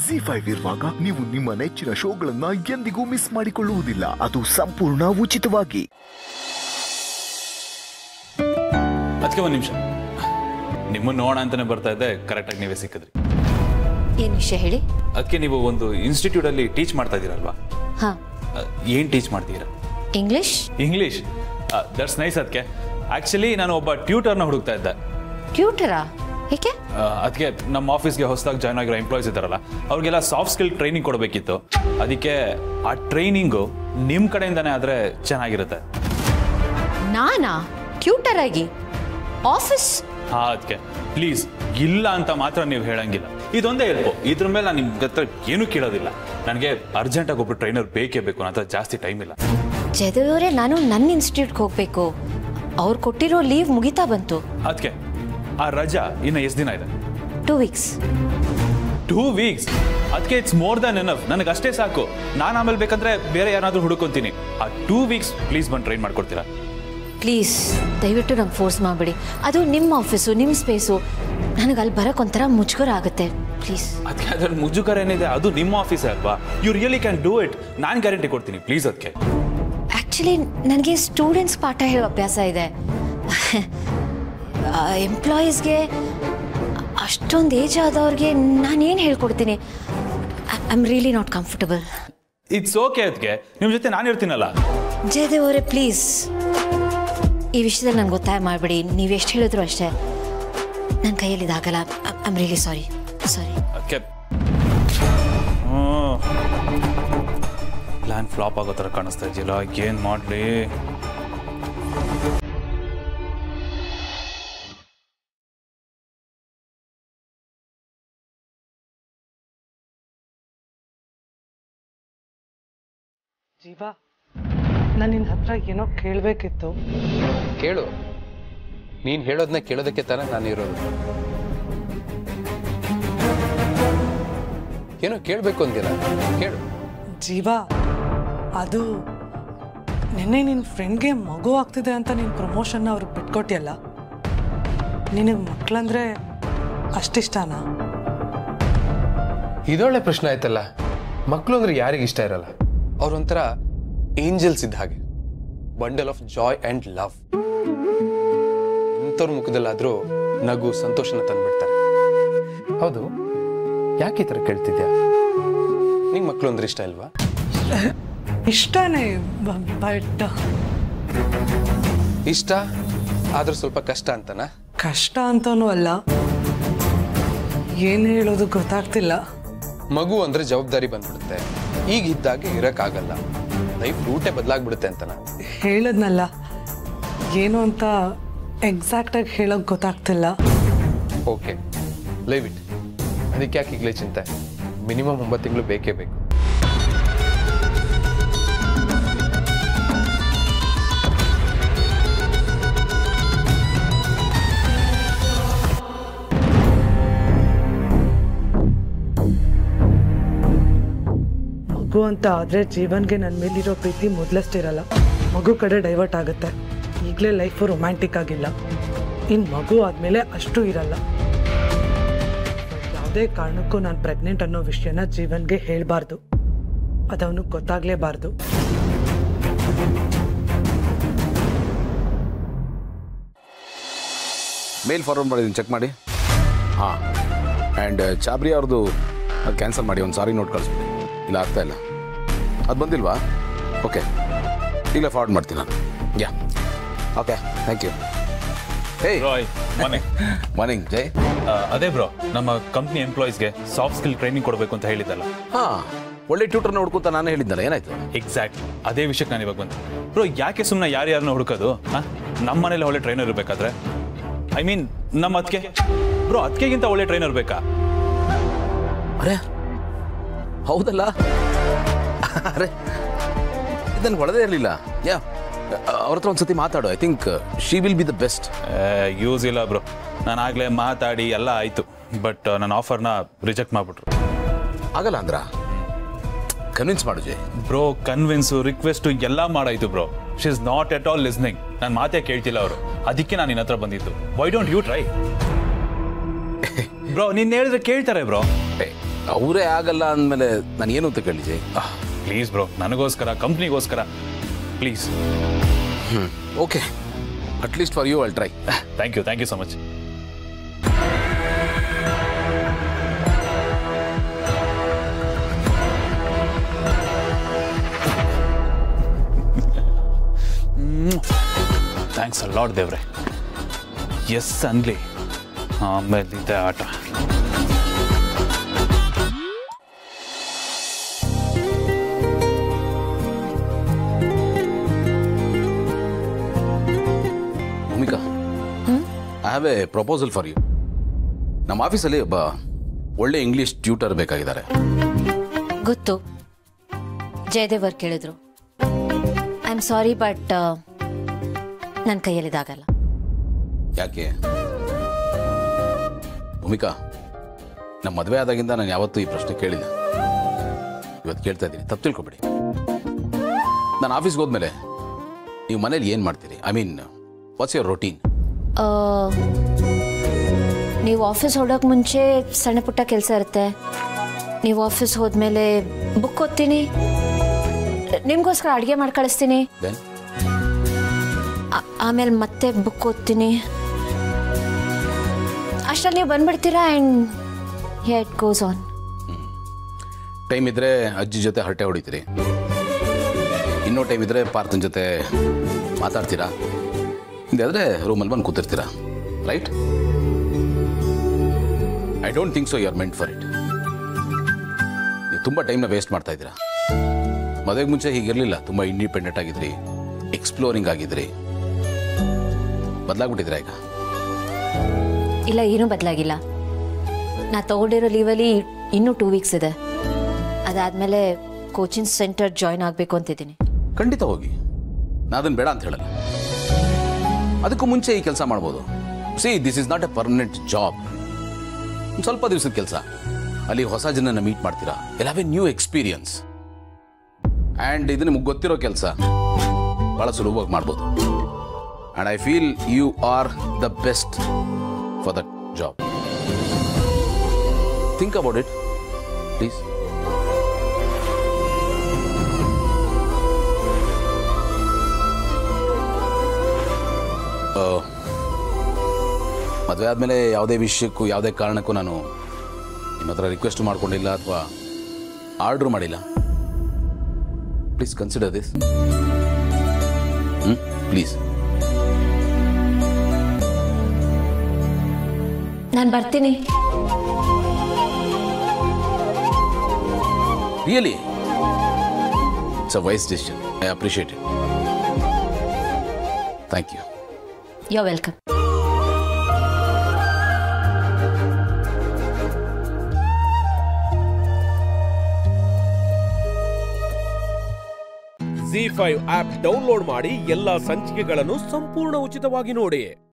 G five ಇರುವಾಗ ನೀವು ನಿಮ್ಮ ನೆಚ್ಚಿನ ಶೋಗಳನ್ನ ಎಂದಿಗೂ ಮಿಸ್ ಮಾಡಿಕೊಳ್ಳುವುದಿಲ್ಲ ಅದು ಸಂಪೂರ್ಣ ಉಚಿತವಾಗಿ ಅದಕ್ಕೆ ಒಂದು ನಿಮಿಷ ನಿಮ್ಮನ್ನು ನೋಡೋಣ ಅಂತಾನೆ ಬರ್ತಾ ಇದ್ದೆ ಕರೆಕ್ಟಾಗಿ ನೀವೇ ಸಿಕ್ಕಿದ್ರಿ ಏನು ವಿಷಯ ಹೇಳಿ ಅದಕ್ಕೆ ನೀವು ಒಂದು ಇನ್ಸ್ಟಿಟ್ಯೂಟಲ್ಲಿ ಟೀಚ್ ಮಾಡ್ತಾ ಇದ್ದೀರಲ್ವಾ ಹಾ ಏನು ಟೀಚ್ ಮಾಡ್ತೀರಾ ಇಂಗ್ಲಿಷ್ ಇಂಗ್ಲೀಷ್ ದಟ್ಸ್ ನೈಸ್ ಅದಕ್ಕೆ ಆ್ಯಕ್ಚುಲಿ ನಾನು ಒಬ್ಬ ಟ್ಯೂಟರ್ನ ಹುಡುಕ್ತಾ ಇದ್ದೆ ಟ್ಯೂಟರಾ ಏಕೆ ಅದಕ್ಕೆ ನಮ್ಮ ಆಫೀಸ್ಗೆ ಹೊಸದಾಗಿ ಜಾಯ್ನ್ ಆಗಿರೋ ಎಂಪ್ಲಾಯೀಸ್ ಇದ್ದಾರಲ್ಲ ಅವ್ರಿಗೆಲ್ಲ ಸಾಫ್ಟ್ ಸ್ಕಿಲ್ ಟ್ರೈನಿಂಗ್ ಕೊಡಬೇಕಿತ್ತು ಅದಕ್ಕೆ ಆ ಟ್ರೈನಿಂಗು ನಿಮ್ಮ ಕಡೆಯಿಂದನೇ ಆದರೆ ಚೆನ್ನಾಗಿರುತ್ತೆ ನಾನಾ ಟ್ಯೂಟರ್ ಆಗಿ ಆಫೀಸ್ ಹಾ ಅದಕ್ಕೆ ಪ್ಲೀಸ್ ಇಲ್ಲ ಅಂತ ಮಾತ್ರ ನೀವು ಹೇಳಂಗಿಲ್ಲ ಇದೊಂದೇ ಇರ್ಬೋ ಇದ್ರ ಮೇಲೆ ನಾನು ನಿಮ್ಗೆ ಹತ್ರ ಏನೂ ಕೇಳೋದಿಲ್ಲ ನನಗೆ ಅರ್ಜೆಂಟಾಗಿ ಒಬ್ರು ಟ್ರೈನರ್ ಬೇಕೇ ಬೇಕು ನನ್ನ ಹತ್ರ ಜಾಸ್ತಿ ಟೈಮ್ ಇಲ್ಲ ಜಯದೇವರೇ ನಾನು ನನ್ನ ಇನ್ಸ್ಟಿಟ್ಯೂಟ್ಗೆ ಹೋಗ್ಬೇಕು ಅವ್ರು ಕೊಟ್ಟಿರೋ ಲೀವ್ ಮುಗಿತಾ ಬಂತು ಅದಕ್ಕೆ ಆ ರಜಾ ಇನ್ನು ಎಷ್ಟು ದಿನ ಇದೆ ಟೂ ವೀಕ್ಸ್ ಟೂ ವೀಕ್ಸ್ ಅದಕ್ಕೆ ಇಟ್ಸ್ ಮೋರ್ ದನ್ ಎನಫ್ ನನಗೆ ಅಷ್ಟೇ ಸಾಕು ನಾನು ಆಮೇಲೆ ಬೇಕಂದ್ರೆ ಬೇರೆ ಯಾರಾದರೂ ಹುಡುಕೊಂತೀನಿ ಆ ಟೂ ವೀಕ್ಸ್ ಪ್ಲೀಸ್ ಬಂದು ಟ್ರೈನ್ ಮಾಡ್ಕೊಡ್ತೀರಾ ಪ್ಲೀಸ್ ದಯವಿಟ್ಟು ನಂಗೆ ಫೋರ್ಸ್ ಮಾಡಬೇಡಿ ಅದು ನಿಮ್ಮ ಆಫೀಸು ನಿಮ್ಮ ಸ್ಪೇಸು ನನಗೆ ಅಲ್ಲಿ ಬರೋಕೆ ಒಂಥರ ಮುಜುಗರ ಆಗುತ್ತೆ ಪ್ಲೀಸ್ ಅದಕ್ಕೆ ಅದ್ರಲ್ಲಿ ಮುಜುಗರ ಏನಿದೆ ಅದು ನಿಮ್ಮ ಆಫೀಸೇ ಅಲ್ವಾ you really can do it ನಾನು ಗ್ಯಾರಂಟಿ ಕೊಡ್ತೀನಿ ಪ್ಲೀಸ್ ಅದಕ್ಕೆ ಆ್ಯಕ್ಚುಲಿ ನನಗೆ ಸ್ಟೂಡೆಂಟ್ಸ್ ಪಾಠ ಹೇಳೋ ಅಭ್ಯಾಸ ಇದೆ ಎಂಪ್ಲಾಯೀಸ್ಗೆ ಅಷ್ಟೊಂದು ಏಜ್ ಆದವ್ರಿಗೆ ನಾನೇನು ಹೇಳ್ಕೊಡ್ತೀನಿ I am really not comfortable it's okay ಅದಕ್ಕೆ ನಿಮ್ಮ ಜೊತೆ ನಾನು ಇರ್ತೀನಲ್ಲ ಜಯದೇವ್ ಅವರೇ ಪ್ಲೀಸ್ ಈ ವಿಷಯದಲ್ಲಿ ನಂಗೆ ಒತ್ತಾಯ ಮಾಡಬೇಡಿ ನೀವು ಎಷ್ಟು ಹೇಳಿದ್ರು ಅಷ್ಟೇ ನನ್ನ ಕೈಯಲ್ಲಿ ಇದಾಗಲ್ಲ I am really sorry sorry ಅದಕ್ಕೆ ಪ್ಲಾನ್ ಫ್ಲಾಪ್ ಆಗೋ ಥರ ಕಾಣಿಸ್ತಾ ಇದೆಯಲ್ಲ ಏನು ಮಾಡಲಿ ಜೀವ ನಾನು ನಿನ್ನ ಹತ್ರ ಏನೋ ಕೇಳಬೇಕಿತ್ತು ಕೇಳು ನೀನು ಹೇಳೋದನ್ನ ಕೇಳೋದಕ್ಕೆ ತಾನೇ ನಾನು ಇರೋದು ಏನೋ ಕೇಳಬೇಕು ಅಂದಿಲ್ಲ ಕೇಳು ಜೀವ ಅದು ನಿನ್ನೆ ನಿನ್ನ ಫ್ರೆಂಡ್ಗೆ ಮಗು ಆಗ್ತಿದೆ ಅಂತ ನೀನು ಪ್ರಮೋಷನ್ನ ಅವ್ರಿಗೆ ಬಿಟ್ಕೊಟ್ಟಿಯಲ್ಲ ನಿನಗೆ ಮಕ್ಕಳಂದ್ರೆ ಅಷ್ಟಿಷ್ಟನಾ ಇದೊಳ್ಳೆ ಪ್ರಶ್ನೆ ಆಯ್ತಲ್ಲ ಮಕ್ಕಳು ಅಂದ್ರೆ ಯಾರಿಗೆ ಇಷ್ಟ ಇರಲ್ಲ ಅವ್ರೊಂಥರ ಏಂಜಲ್ಸ್ ಇದ್ದ ಹಾಗೆ bundle of joy and love ಇಂಥವ್ರ ಮುಖದಲ್ಲಾದ್ರೂ ನಗು ಸಂತೋಷನ ತಂದ್ಬಿಡ್ತಾರೆ ಹೌದು ಯಾಕೆ ಈ ಥರ ಕೇಳ್ತಿದ್ಯಾ ನಿಂಗೆ ಮಕ್ಕಳು ಅಂದ್ರೆ ಇಷ್ಟ ಇಲ್ವಾ ಇಷ್ಟನೇ ಬಟ್ ಇಷ್ಟ ಆದ್ರೂ ಸ್ವಲ್ಪ ಕಷ್ಟ ಅಂತನಾ ಕಷ್ಟ ಅಂತನೂ ಅಲ್ಲ ಏನು ಹೇಳೋದು ಗೊತ್ತಾಗ್ತಿಲ್ಲ ಮಗು ಅಂದ್ರೆ ಜವಾಬ್ದಾರಿ ಬಂದ್ಬಿಡುತ್ತೆ ಈಗ ಇದ್ದಾಗೆ ಇರಕ್ಕಾಗಲ್ಲ ಲೈಫ್ ರೂಟೇ ಬದಲಾಗ್ಬಿಡುತ್ತೆ ಅಂತನಾ ಹೇಳದ್ನಲ್ಲ ಏನು ಅಂತ ಎಕ್ಸಾಕ್ಟಾಗಿ ಹೇಳೋಕೆ ಗೊತ್ತಾಗ್ತಿಲ್ಲ ಓಕೆ ಲೈವ್ ಇಟ್ ಅದಕ್ಕೆ ಯಾಕೆ ಈಗಲೇ ಚಿಂತೆ ಮಿನಿಮಮ್ ಒಂಬತ್ತು ತಿಂಗಳು ಬೇಕೇ ಬೇಕು ಮಗು ಅಂತ ಆದರೆ ಜೀವನ್ಗೆ ನನ್ನ ಮೇಲಿರೋ ಪ್ರೀತಿ ಮೊದಲಷ್ಟಿರಲ್ಲ ಮಗು ಕಡೆ ಡೈವರ್ಟ್ ಆಗುತ್ತೆ ಈಗಲೇ ಲೈಫು ರೊಮ್ಯಾಂಟಿಕ್ ಆಗಿಲ್ಲ ಇನ್ನು ಮಗು ಆದಮೇಲೆ ಅಷ್ಟು ಇರಲ್ಲ ಯಾವುದೇ ಕಾರಣಕ್ಕೂ ನಾನು ಪ್ರೆಗ್ನೆಂಟ್ ಅನ್ನೋ ವಿಷಯನ ಜೀವನ್ಗೆ ಹೇಳಬಾರ್ದು ಅದವನು ಗೊತ್ತಾಗಲೇಬಾರ್ದು ಮೇಲ್ ಫಾರ್ವರ್ಡ್ ಮಾಡಿದ್ದೀನಿ ಚೆಕ್ ಮಾಡಿ ಹಾಂ ಆ್ಯಂಡ್ ಚಾಬ್ರಿ ಅವ್ರದ್ದು ಕ್ಯಾನ್ಸಲ್ ಮಾಡಿ ಒಂದು ಸಾರಿ ನೋಟ್ ಕಳಿಸ್ಬಿಡಿ ಇಲ್ಲ ಆಗ್ತಾ ಇಲ್ಲ ಅದು ಬಂದಿಲ್ವಾ ಓಕೆ ಈಗಲೇ ಫಾರ್ವರ್ಡ್ ಮಾಡ್ತೀನಿ ನಾನು ya okay thank you hey ರಾಯ್ ಮನೆ ಮಾರ್ನಿಂಗ್ ಜೈ ಅದೇ ಬ್ರೋ ನಮ್ಮ ಕಂಪ್ನಿ ಎಂಪ್ಲಾಯೀಸ್ಗೆ ಸಾಫ್ಟ್ ಸ್ಕಿಲ್ ಟ್ರೈನಿಂಗ್ ಕೊಡಬೇಕು ಅಂತ ಹೇಳಿದ್ದಲ್ಲ ಹಾಂ ಒಳ್ಳೆ ಟ್ಯೂಟರ್ನ ಹುಡ್ಕೊತ ನಾನು ಹೇಳಿದ್ದಲ್ಲ ಏನಾಯ್ತು ಎಕ್ಸಾಕ್ಟ್ ಅದೇ ವಿಷಯಕ್ಕೆ ನಾನು ಇವಾಗ ಬಂದೆ ಬ್ರೋ ಯಾಕೆ ಸುಮ್ಮನೆ ಯಾರ್ಯಾರನ್ನ ಹುಡುಕೋದು ಹಾಂ ನಮ್ಮ ಮನೇಲಿ ಒಳ್ಳೆ ಟ್ರೈನರ್ ಇರಬೇಕಾದ್ರೆ ಐ ಮೀನ್ ನಮ್ಮ ಅದಕ್ಕೆ ಬ್ರೋ ಅದಕ್ಕೆಗಿಂತ ಒಳ್ಳೆ ಟ್ರೈನರ್ ಬೇಕಾ ಅರೆ ಹೌದಲ್ಲ ಅರೆ ಇದನ್ನು ಒಳದೇ ಇರಲಿಲ್ಲ ಯಾ ಅವ್ರ ಹತ್ರ ಒಂದ್ಸತಿ ಮಾತಾಡು I think she will be the best use ಇಲ್ಲ ಬ್ರೋ ನಾನು ಆಗಲೇ ಮಾತಾಡಿ ಎಲ್ಲ ಆಯಿತು ಬಟ್ ನನ್ನ ಆಫರ್ನ ರಿಜೆಕ್ಟ್ ಮಾಡಿಬಿಟ್ರು ಆಗಲ್ಲ ಅಂದ್ರ ಕನ್ವಿನ್ಸ್ ಮಾಡು ಜೈ ಬ್ರೋ ಕನ್ವಿನ್ಸು ರಿಕ್ವೆಸ್ಟು ಎಲ್ಲ ಮಾಡಾಯ್ತು bro she is not at all listening ನಾನು ಮಾತೇ ಕೇಳ್ತಿಲ್ಲ ಅವರು ಅದಕ್ಕೆ ನಾನು ನಿನ್ನ ಹತ್ರ ಬಂದಿದ್ದು why don't you try bro ನೀನು ಹೇಳಿದ್ರೆ ಕೇಳ್ತಾರೆ ಬ್ರೋ ಏ ಅವರೇ ಆಗಲ್ಲ ಅಂದಮೇಲೆ ನಾನು ಏನು ಅಂತ ಕೇಳಿ ಜೈ ಪ್ಲೀಸ್ ಬ್ರೋ ನನಗೋಸ್ಕರ ಕಂಪ್ನಿಗೋಸ್ಕರ please okay at least for you I'll try thank you thank you so much thanks lord ದೇವ್ರೆ ಎಸ್ ಅನ್ಲಿ ಆಮೇಲೆ ಇದೆ ಆಟ Bhoomika I have a proposal for you ನಮ್ಮ ಆಫೀಸಲ್ಲಿ ಒಬ್ಬ ಒಳ್ಳೆ ಇಂಗ್ಲಿಷ್ ಟ್ಯೂಟರ್ ಬೇಕಾಗಿದ್ದಾರೆ ಗೊತ್ತು ಜಯದೇವ್ ಅವ್ರು ಕೇಳಿದ್ರು ಐ ಆಮ್ ಸಾರಿ ಬಟ್ ನನ್ನ ಕೈಯಲ್ಲಿದಾಗಲ್ಲ ಯಾಕೆ ಭೂಮಿಕಾ ನಮ್ಮ ಮದುವೆ ಆದಾಗಿಂದ ನಾನು ಯಾವತ್ತೂ ಈ ಪ್ರಶ್ನೆ ಕೇಳಿಲ್ಲ ಇವತ್ತು ಕೇಳ್ತಾ ಇದ್ದೀನಿ ತಪ್ಪು ತಿಳ್ಕೊಬೇಡಿ ನಾನು ಆಫೀಸ್ಗೆ ಹೋದ್ಮೇಲೆ ನೀವು ಮನೇಲಿ ಏನು ಮಾಡ್ತೀರಿ I mean what's your routine ಆ, ನೀವು ಆಫೀಸ್ ಹೊರಡೋಕೆ ಮುಂಚೆ ಸಣ್ಣ ಪುಟ್ಟ ಕೆಲಸ ಇರುತ್ತೆ ನೀವು ಆಫೀಸ್ ಹೋದ್ಮೇಲೆ ಬುಕ್ ಓದ್ತೀನಿ ನಿಮಗೋಸ್ಕರ ಅಡುಗೆ ಮಾಡಿ ಕಳಿಸ್ತೀನಿ ದೆನ್ ಆ- ಆಮೇಲೆ ಮತ್ತೆ ಬುಕ್ ಓದ್ತೀನಿ ಅಷ್ಟರಲ್ಲಿ ನೀವು ಬಂದ್ಬಿಡ್ತೀರಾ and it goes on time ಇದ್ದರೆ ಅಜ್ಜಿ ಜೊತೆ ಹರಟೆ ಹೊಡಿತೀರಿ ಇನ್ನೂ ಟೈಮ್ ಇದ್ದರೆ ಪಾರ್ಥನ್ ಜೊತೆ ಮಾತಾಡ್ತೀರಾ ಹಿಂದಾದರೆ ರೂಮಲ್ಲಿ ಬಂದು ಕೂತಿರ್ತೀರಾ right I don't think so you are meant for it ನೀವು ತುಂಬ ಟೈಮ್ನ ವೇಸ್ಟ್ ಮಾಡ್ತಾ ಇದ್ದೀರಾ ಮದುವೆಗೆ ಮುಂಚೆ ಹೀಗಿರಲಿಲ್ಲ ತುಂಬ ಇಂಡಿಪೆಂಡೆಂಟ್ ಆಗಿದ್ರಿ ಎಕ್ಸ್ಪ್ಲೋರಿಂಗ್ ಆಗಿದ್ರಿ ಬದಲಾಗ್ಬಿಟ್ಟಿದ್ದೀರಾ ಈಗ ಇಲ್ಲ ಏನೂ ಬದಲಾಗಿಲ್ಲ ನಾ ತಗೊಂಡಿರೋ ಲೀವಲ್ಲಿ ಇನ್ನೂ ಟೂ ವೀಕ್ಸ್ ಇದೆ ಅದಾದಮೇಲೆ ಕೋಚಿಂಗ್ ಸೆಂಟರ್ ಜಾಯ್ನ್ ಆಗಬೇಕು ಅಂತಿದ್ದೀನಿ ಖಂಡಿತ ಹೋಗಿ ನಾ ಅದನ್ನು ಬೇಡ ಅಂತ ಹೇಳಲ್ಲ ಅದಕ್ಕೂ ಮುಂಚೆ ಈ ಕೆಲಸ ಮಾಡ್ಬೋದು see this is not a permanent job ಸ್ವಲ್ಪ ದಿವಸದ ಕೆಲಸ ಅಲ್ಲಿ ಹೊಸ ಜನನ ಮೀಟ್ ಮಾಡ್ತೀರಾ ಎಲ್ಲ have a new experience and ಇದು ನಿಮ್ಗೆ ಗೊತ್ತಿರೋ ಕೆಲಸ ಭಾಳ ಸುಲಭವಾಗಿ ಮಾಡ್ಬೋದು and I feel you are the best for that job think about it please ಮದುವೆ ಆದಮೇಲೆ ಯಾವುದೇ ವಿಷಯಕ್ಕೂ ಯಾವುದೇ ಕಾರಣಕ್ಕೂ ನಾನು ನಿಮ್ಮ ಹತ್ರ ರಿಕ್ವೆಸ್ಟ್ ಮಾಡ್ಕೊಂಡಿಲ್ಲ ಅಥವಾ ಆರ್ಡ್ರ್ ಮಾಡಿಲ್ಲ ಪ್ಲೀಸ್ ಕನ್ಸಿಡರ್ ದಿಸ್ ಹ್ಞೂ ಪ್ಲೀಸ್ ನಾನು ಬರ್ತೀನಿ really it's a wise decision I appreciate it thank you you're welcome Zee five app download ಮಾಡಿ ಎಲ್ಲಾ ಸಂಚಿಕೆಗಳನ್ನು ಸಂಪೂರ್ಣ ಉಚಿತವಾಗಿ ನೋಡಿ